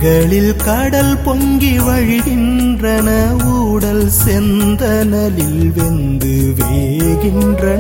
கண்களில் கடல் பொங்கி வழிகின்றன ஊடல் செந்தனலில் வெந்து வேகின்றன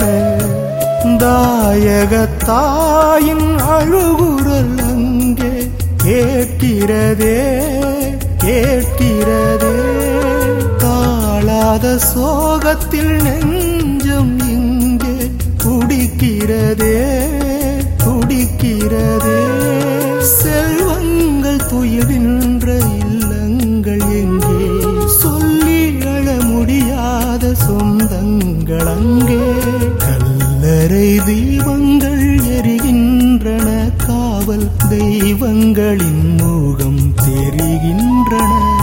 தாயகத்தாயின் அழுகுரல் அங்கே கேட்கிறதே கேட்கிறதே தாழாத சோகத்தில் நெஞ்சம் இங்கே துடிக்கிறதே துடிக்கிறதே செல்வங்கள் துயில்கின்ற இல்லங்கள் எங்கே சொல்லி அழ முடியாத சொந்தங்கள் அங்கே கல்லறை தீபங்கள் எரிகின்றன காவல் தெய்வங்களின் முகம் தெரிகின்றன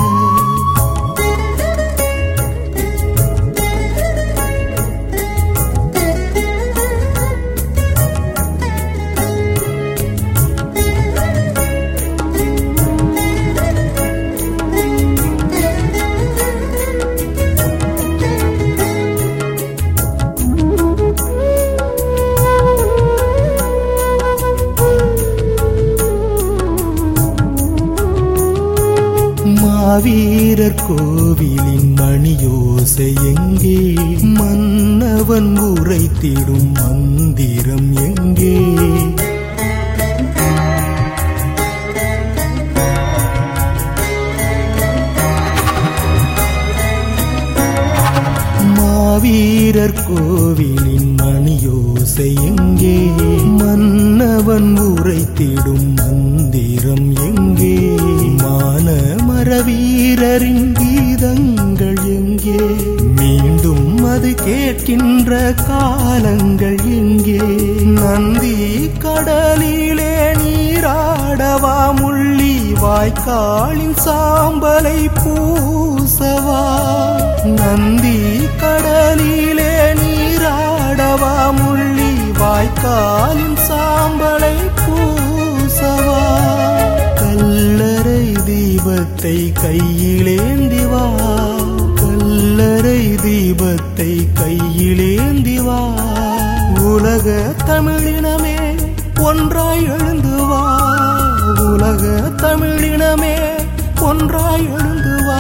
மாவீரர் கோவிலின் மணியோசை எங்கே மன்னவன் உரைத்திடும் மந்திரம் எங்கே மாவீரர் கோவிலின் மணியோசை எங்கே மன்னவன் உரைத்திடும் மந்திரம் எங்கே மான மரவீரரின் கீதங்கள் எங்கே மீண்டும் அது கேட்கின்ற காலங்கள் எங்கே நந்தி கடலிலே நீராடவா முள்ளி வாய்க்காலின் சாம்பலை பூசவா நந்தி கடலிலே நீராடவா முள்ளி வாய்க்காலின் சாம்பலை பூசவா கல்லறை தீபத்தை கையிலேந்தி வா கல்லறை தீபத்தை கையிலேந்தி வா உலக தமிழினமே ஒன்றாய் எழுந்து வா உலக தமிழினமே ஒன்றாய் எழுந்து வா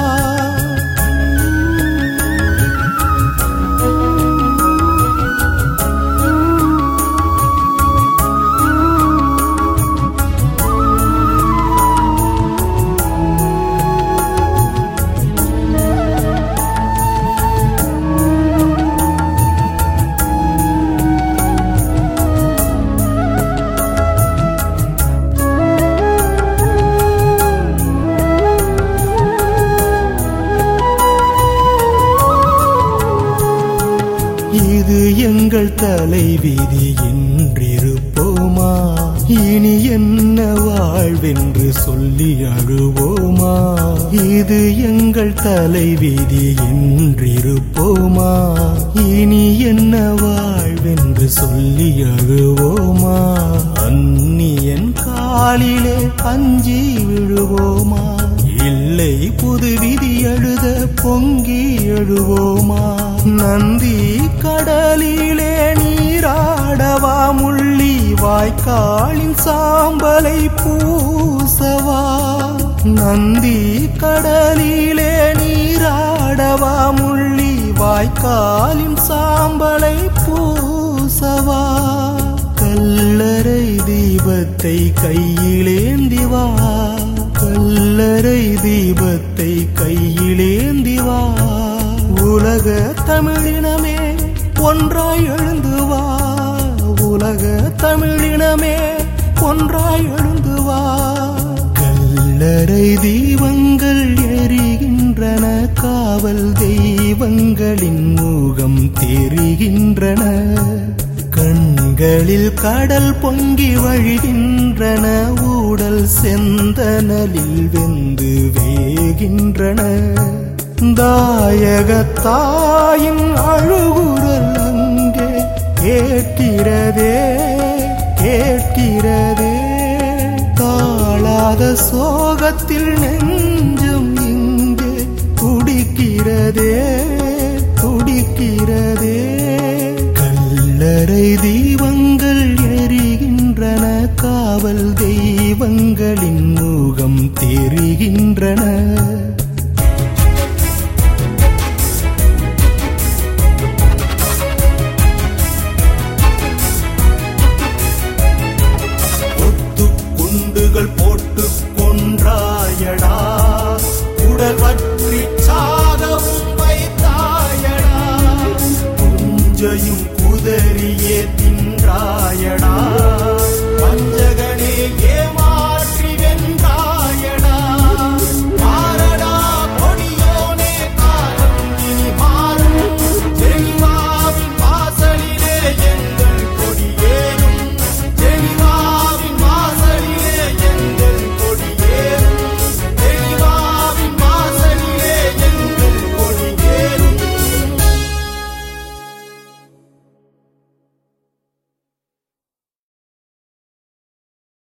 இது எங்கள் தலைவிதி என்றிருப்போமா இனி என்ன வாழ்வென்று சொல்லி அழுவோமா இது எங்கள் தலைவிதி என்றிருப்போமா இனி என்ன வாழ்வென்று சொல்லி அழுவோமா அந்நியன் காலிலே அஞ்சி விழுவோமா இல்லை புது விதி எழுத பொங்கி எழுவோமா நந்தி கடலிலே நீராடவா முள்ளி வாய்க்காலின் சாம்பலை பூசவா நந்தி கடலிலே நீராடவா முள்ளி வாய்க்காலின் சாம்பலை பூசவா கல்லறை தீபத்தை கையிலேந்தி வா கல்லறை தீபத்தை கையிலேந்தி வா உலக தமிழினமே ஒன்றாய் எழுந்து வா உலக தமிழினமே ஒன்றாய் எழுந்து வா கல்லறை தீபங்கள் எரிகின்றன காவல் தெய்வங்களின் முகம் தெரிகின்றன கண்களில் கடல் பொங்கி வழிகின்றன ஊடல் செந்தனலில் வெந்து வேகின்றன தாயகத்தாயின் அழுகுரல் அங்கே கேட்கிறதே கேட்கிறதே தாழாத சோகத்தில் நெஞ்சம் இங்கே துடிக்கிறதே துடிக்கிறதே கல்லறை தீபங்கள் எரிகின்றன காவல் தெய்வங்களின் முகம் தெரிகின்றன